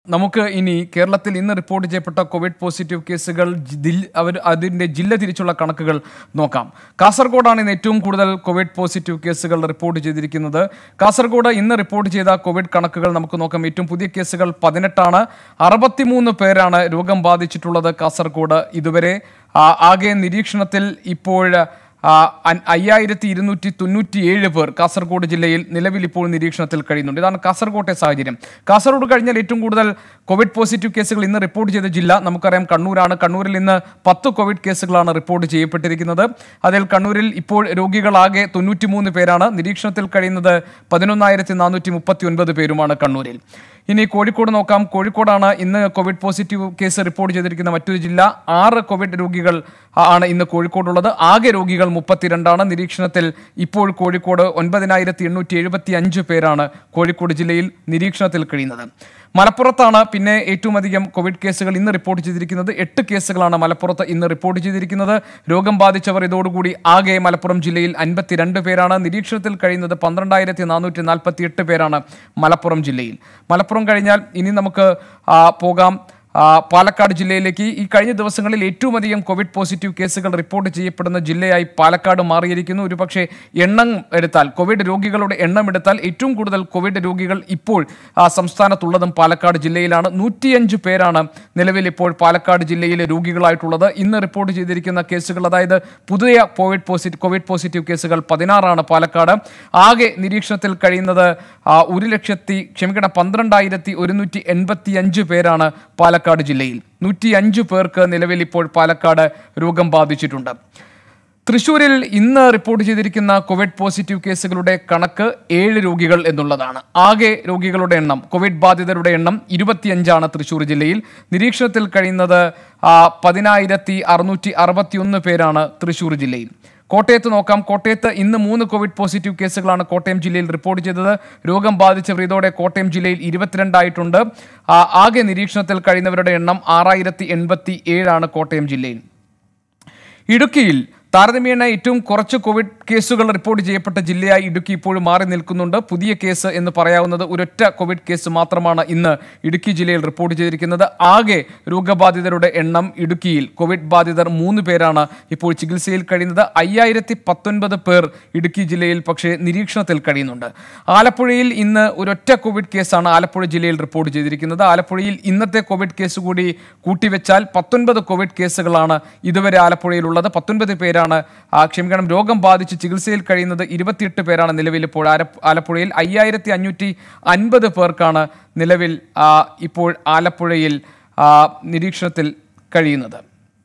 നമുക്ക് ഇനി കേരളത്തിൽ ഇന്ന് റിപ്പോർട്ട് ചെയ്യപ്പെട്ട കോവിഡ് പോസിറ്റീവ് കേസുകൾ ജില്ല- അവർ അതിന്റെ ജില്ല തിരിച്ചുള്ള കണക്കുകൾ നോക്കാം കാസർഗോഡാണ് ഇന്ന് ഏറ്റവും കൂടുതൽ കോവിഡ് പോസിറ്റീവ് കേസുകൾ റിപ്പോർട്ട് ചെയ്തിരിക്കുന്നത് കാസർഗോഡ് ഇന്ന് റിപ്പോർട്ട് ചെയ്ത കോവിഡ് കണക്കുകൾ നമുക്ക് നോക്കാം ഏറ്റവും പുതിയ കേസുകൾ പതിനെട്ടാണ് അറുപത്തിമൂന്ന് പേരാണ് രോഗം ബാധിച്ചിട്ടുള്ളത് കാസർഗോഡ് ഇതുവരെ ആ, ആകെ നിരീക്ഷണത്തിൽ ഇപ്പോൾ ആ, അൻ- അയ്യായിരത്തി ഇരുന്നൂറ്റി തൊണ്ണൂറ്റി ഏഴ് പേർ കാസർഗോഡ് ജില്ലയിൽ നിലവിൽ ഇപ്പോൾ നിരീക്ഷണത്തിൽ കഴിയുന്നുണ്ട് ഇതാണ് കാസർഗോട്ടെ സാഹചര്യം കാസർഗോഡ് കഴിഞ്ഞാൽ ഏറ്റവും കൂടുതൽ കോവിഡ് പോസിറ്റീവ് കേസുകൾ ഇന്ന് റിപ്പോർട്ട് ചെയ്ത ജില്ല നമുക്കറിയാം കണ്ണൂരാണ് കണ്ണൂരിൽ ഇന്ന് പത്ത് കോവിഡ് കേസുകളാണ് റിപ്പോർട്ട് ചെയ്യപ്പെട്ടിരിക്കുന്നത് അതിൽ കണ്ണൂരിൽ ഇപ്പോൾ രോഗികളാകെ തൊണ്ണൂറ്റിമൂന്ന് പേരാണ് നിരീക്ഷണത്തിൽ കഴിയുന്നത് പതിനൊന്നായിരത്തി നാനൂറ്റി മുപ്പത്തി ഒൻപത് പേരുമാണ് കണ്ണൂരിൽ ഇനി കോഴിക്കോട് നോക്കാം കോഴിക്കോടാണ് ഇന്ന് കോവിഡ് പോസിറ്റീവ് കേസ് റിപ്പോർട്ട് ചെയ്തിരിക്കുന്ന മറ്റൊരു ജില്ല ആറ് കോവിഡ് രോഗികൾ ആണ് ഇന്ന് കോഴിക്കോടുള്ളത് ആകെ രോഗികൾ മുപ്പത്തിരണ്ടാണ് നിരീക്ഷണത്തിൽ ഇപ്പോൾ കോഴിക്കോട് ഒൻപതിനായിരത്തി എണ്ണൂറ്റി എഴുപത്തി അഞ്ച് പേരാണ് കോഴിക്കോട് ജില്ലയിൽ നിരീക്ഷണത്തിൽ കഴിയുന്നത് മലപ്പുറത്താണ് പിന്നെ ഏറ്റവും അധികം കോവിഡ് കേസുകൾ ഇന്ന് റിപ്പോർട്ട് ചെയ്തിരിക്കുന്നത് എട്ട് കേസുകളാണ് മലപ്പുറത്ത് ഇന്ന് റിപ്പോർട്ട് ചെയ്തിരിക്കുന്നത് രോഗം ബാധിച്ചവർ ഇതോടുകൂടി ആകെ മലപ്പുറം ജില്ലയിൽ അൻപത്തിരണ്ട് പേരാണ് നിരീക്ഷണത്തിൽ കഴിയുന്നത് പന്ത്രണ്ടായിരത്തി നാനൂറ്റി നാൽപ്പത്തി എട്ട് പേരാണ് മലപ്പുറം ജില്ലയിൽ മലപ്പുറം കഴിഞ്ഞാൽ ഇനി നമുക്ക് ആ, പോകാം ആ, പാലക്കാട് ജില്ലയിലേക്ക് ഈ കഴിഞ്ഞ ദിവസങ്ങളിൽ ഏറ്റവും അധികം കോവിഡ് പോസിറ്റീവ് കേസുകൾ റിപ്പോർട്ട് ചെയ്യപ്പെടുന്ന ജില്ലയായി പാലക്കാട് മാറിയിരിക്കുന്നു ഒരുപക്ഷെ എണ്ണം എടുത്താൽ കോവിഡ് രോഗികളുടെ എണ്ണം എടുത്താൽ ഏറ്റവും കൂടുതൽ കോവിഡ് രോഗികൾ ഇപ്പോൾ ആ, സംസ്ഥാനത്തുള്ളതും പാലക്കാട് ജില്ലയിലാണ് നൂറ്റിയഞ്ച് പേരാണ് നിലവിൽ ഇപ്പോൾ പാലക്കാട് ജില്ലയിലെ രോഗികളായിട്ടുള്ളത് ഇന്ന് റിപ്പോർട്ട് ചെയ്തിരിക്കുന്ന കേസുകൾ അതായത് പുതിയ കോവിഡ് പോസിറ്റീവ് കോവിഡ് പോസിറ്റീവ് കേസുകൾ പതിനാറാണ് പാലക്കാട് ആകെ നിരീക്ഷണത്തിൽ കഴിയുന്നത് ആ, ഒരു ലക്ഷത്തി ക്ഷമിക്കണം പന്ത്രണ്ടായിരത്തി ഒരുന്നൂറ്റി എൺപത്തി അഞ്ച് പേരാണ് പാലക്കാട് ജില്ലയിൽ നൂറ്റി അഞ്ച് പേർക്ക് നിലവിൽ ഇപ്പോൾ പാലക്കാട് രോഗം ബാധിച്ചിട്ടുണ്ട് തൃശൂരിൽ ഇന്ന് റിപ്പോർട്ട് ചെയ്തിരിക്കുന്ന കോവിഡ് പോസിറ്റീവ് കേസുകളുടെ കണക്ക് ഏഴ് രോഗികൾ എന്നുള്ളതാണ് ആകെ രോഗികളുടെ എണ്ണം കോവിഡ് ബാധിതരുടെ എണ്ണം ഇരുപത്തിയഞ്ചാണ് തൃശൂർ ജില്ലയിൽ നിരീക്ഷണത്തിൽ കഴിയുന്നത് ആ, പതിനായിരത്തി അറുന്നൂറ്റി അറുപത്തിയൊന്ന് പേരാണ് തൃശൂർ ജില്ലയിൽ കോട്ടയത്ത് നോക്കാം കോട്ടയത്ത് ഇന്ന് മൂന്ന് കോവിഡ് പോസിറ്റീവ് കേസുകളാണ് കോട്ടയം ജില്ലയിൽ റിപ്പോർട്ട് ചെയ്തത് രോഗം ബാധിച്ചവർ ഇതോടെ കോട്ടയം ജില്ലയിൽ ഇരുപത്തിരണ്ടായിട്ടുണ്ട് ആ, ആകെ നിരീക്ഷണത്തിൽ കഴിയുന്നവരുടെ എണ്ണം ആറായിരത്തി എൺപത്തി ഏഴാണ് കോട്ടയം ജില്ലയിൽ ഇടുക്കിയിൽ താരതമ്യേന ഏറ്റവും കുറച്ച് കോവിഡ് കേസുകൾ റിപ്പോർട്ട് ചെയ്യപ്പെട്ട ജില്ലയായി ഇടുക്കി ഇപ്പോഴും മാറി നിൽക്കുന്നുണ്ട് പുതിയ കേസ് എന്ന് പറയാവുന്നത് ഒരൊറ്റ കോവിഡ് കേസ് മാത്രമാണ് ഇന്ന് ഇടുക്കി ജില്ലയിൽ റിപ്പോർട്ട് ചെയ്തിരിക്കുന്നത് ആകെ രോഗബാധിതരുടെ എണ്ണം ഇടുക്കിയിൽ കോവിഡ് ബാധിതർ മൂന്ന് പേരാണ് ഇപ്പോൾ ചികിത്സയിൽ കഴിയുന്നത് അയ്യായിരത്തി പത്തൊൻപത് പേർ ഇടുക്കി ജില്ലയിൽ പക്ഷേ നിരീക്ഷണത്തിൽ കഴിയുന്നുണ്ട് ആലപ്പുഴയിൽ ഇന്ന് ഒരൊറ്റ കോവിഡ് കേസാണ് ആലപ്പുഴ ജില്ലയിൽ റിപ്പോർട്ട് ചെയ്തിരിക്കുന്നത് ആലപ്പുഴയിൽ ഇന്നത്തെ കോവിഡ് കേസ് കൂടി കൂട്ടിവെച്ചാൽ പത്തൊൻപത് കോവിഡ് കേസുകളാണ് ഇതുവരെ ആലപ്പുഴയിലുള്ളത് പത്തൊൻപത് പേരാണ് ആ, ക്ഷമിക്കണം രോഗം ബാധിച്ച് ചികിത്സയിൽ കഴിയുന്നത് ഇരുപത്തിയെട്ട് പേരാണ് നിലവിൽ ഇപ്പോൾ ആര- ആലപ്പുഴയിൽ അയ്യായിരത്തി അഞ്ഞൂറ്റി അൻപത് പേർക്കാണ് നിലവിൽ ആ, ഇപ്പോൾ ആലപ്പുഴയിൽ ആ, നിരീക്ഷണത്തിൽ കഴിയുന്നത്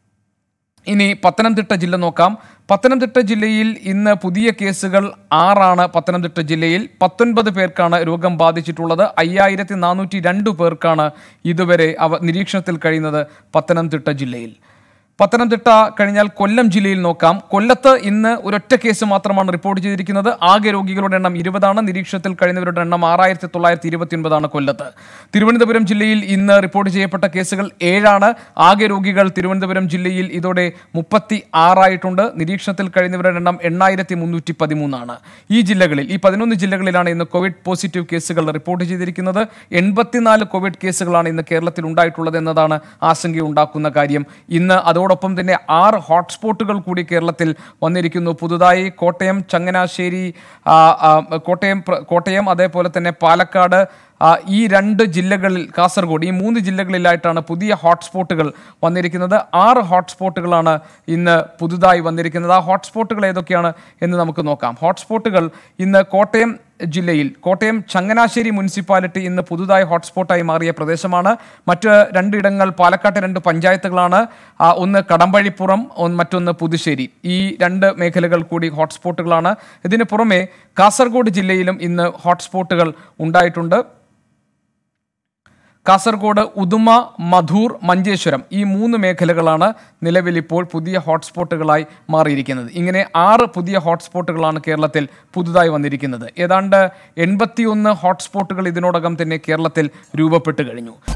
ഇനി പത്തനംതിട്ട ജില്ല നോക്കാം പത്തനംതിട്ട ജില്ലയിൽ ഇന്ന് പുതിയ കേസുകൾ ആറാണ് പത്തനംതിട്ട ജില്ലയിൽ പത്തൊൻപത് പേർക്കാണ് രോഗം ബാധിച്ചിട്ടുള്ളത് അയ്യായിരത്തി നാനൂറ്റി രണ്ട് പേർക്കാണ് ഇതുവരെ അവ നിരീക്ഷണത്തിൽ കഴിയുന്നത് പത്തനംതിട്ട ജില്ലയിൽ പത്തനംതിട്ട കഴിഞ്ഞാൽ കൊല്ലം ജില്ലയിൽ നോക്കാം കൊല്ലത്ത് ഇന്ന് ഒരൊറ്റ കേസ് മാത്രമാണ് റിപ്പോർട്ട് ചെയ്തിരിക്കുന്നത് ആകെ രോഗികളുടെ എണ്ണം ഇരുപതാണ് നിരീക്ഷണത്തിൽ കഴിയുന്നവരുടെ എണ്ണം ആറായിരത്തി തൊള്ളായിരത്തി ഇരുപത്തി ഒൻപതാണ് കൊല്ലത്ത് തിരുവനന്തപുരം ജില്ലയിൽ ഇന്ന് റിപ്പോർട്ട് ചെയ്യപ്പെട്ട കേസുകൾ ഏഴാണ് ആകെ രോഗികൾ തിരുവനന്തപുരം ജില്ലയിൽ ഇതോടെ മുപ്പത്തി ആറായിട്ടുണ്ട് നിരീക്ഷണത്തിൽ കഴിയുന്നവരുടെ എണ്ണം എണ്ണായിരത്തി മുന്നൂറ്റി പതിമൂന്നാണ് ഈ ജില്ലകളിൽ ഈ പതിനൊന്ന് ജില്ലകളിലാണ് ഇന്ന് കോവിഡ് പോസിറ്റീവ് കേസുകൾ റിപ്പോർട്ട് ചെയ്തിരിക്കുന്നത് എൺപത്തിനാല് കോവിഡ് കേസുകളാണ് ഇന്ന് കേരളത്തിൽ ഉണ്ടായിട്ടുള്ളത് എന്നതാണ് ആശങ്കയുണ്ടാക്കുന്ന കാര്യം ഇന്ന് അതോടൊപ്പം തന്നെ ആറ് ഹോട്ട്സ്പോട്ടുകൾ കൂടി കേരളത്തിൽ വന്നിരിക്കുന്നു പുതുതായി കോട്ടയം ചങ്ങനാശ്ശേരി ആ, ആ, കോട്ടയം പ്ര- കോട്ടയം അതേപോലെ തന്നെ പാലക്കാട് ആ, ഈ രണ്ട് ജില്ലകളിൽ കാസർഗോഡ് ഈ മൂന്ന് ജില്ലകളിലായിട്ടാണ് പുതിയ ഹോട്ട്സ്പോട്ടുകൾ വന്നിരിക്കുന്നത് ആറ് ഹോട്ട്സ്പോട്ടുകളാണ് ഇന്ന് പുതുതായി വന്നിരിക്കുന്നത് ആ ഹോട്ട്സ്പോട്ടുകൾ ഏതൊക്കെയാണ് എന്ന് നമുക്ക് നോക്കാം ഹോട്ട്സ്പോട്ടുകൾ ഇന്ന് കോട്ടയം ജില്ലയിൽ കോട്ടയം ചങ്ങനാശ്ശേരി മുനിസിപ്പാലിറ്റി ഇന്ന് പുതുതായി ഹോട്ട്സ്പോട്ടായി മാറിയ പ്രദേശമാണ് മറ്റ് രണ്ടിടങ്ങൾ പാലക്കാട്ടെ രണ്ട് പഞ്ചായത്തുകളാണ് ആ, ഒന്ന് കടമ്പഴിപ്പുറം ഒന്ന് മറ്റൊന്ന് പുതുശ്ശേരി ഈ രണ്ട് മേഖലകൾ കൂടി ഹോട്ട്സ്പോട്ടുകളാണ് ഇതിന് പുറമെ കാസർഗോഡ് ജില്ലയിലും ഇന്ന് ഹോട്ട്സ്പോട്ടുകൾ ഉണ്ടായിട്ടുണ്ട് കാസർഗോഡ് ഉദുമ മധൂർ മഞ്ചേശ്വരം ഈ മൂന്ന് മേഖലകളാണ് നിലവിൽ ഇപ്പോൾ പുതിയ ഹോട്ട്സ്പോട്ടുകളായി മാറിയിരിക്കുന്നത് ഇങ്ങനെ ആറ് പുതിയ ഹോട്ട്സ്പോട്ടുകളാണ് കേരളത്തിൽ പുതുതായി വന്നിരിക്കുന്നത് ഏതാണ്ട് എൺപത്തിയൊന്ന് ഹോട്ട്സ്പോട്ടുകൾ ഇതിനോടകം തന്നെ കേരളത്തിൽ രൂപപ്പെട്ട് കഴിഞ്ഞു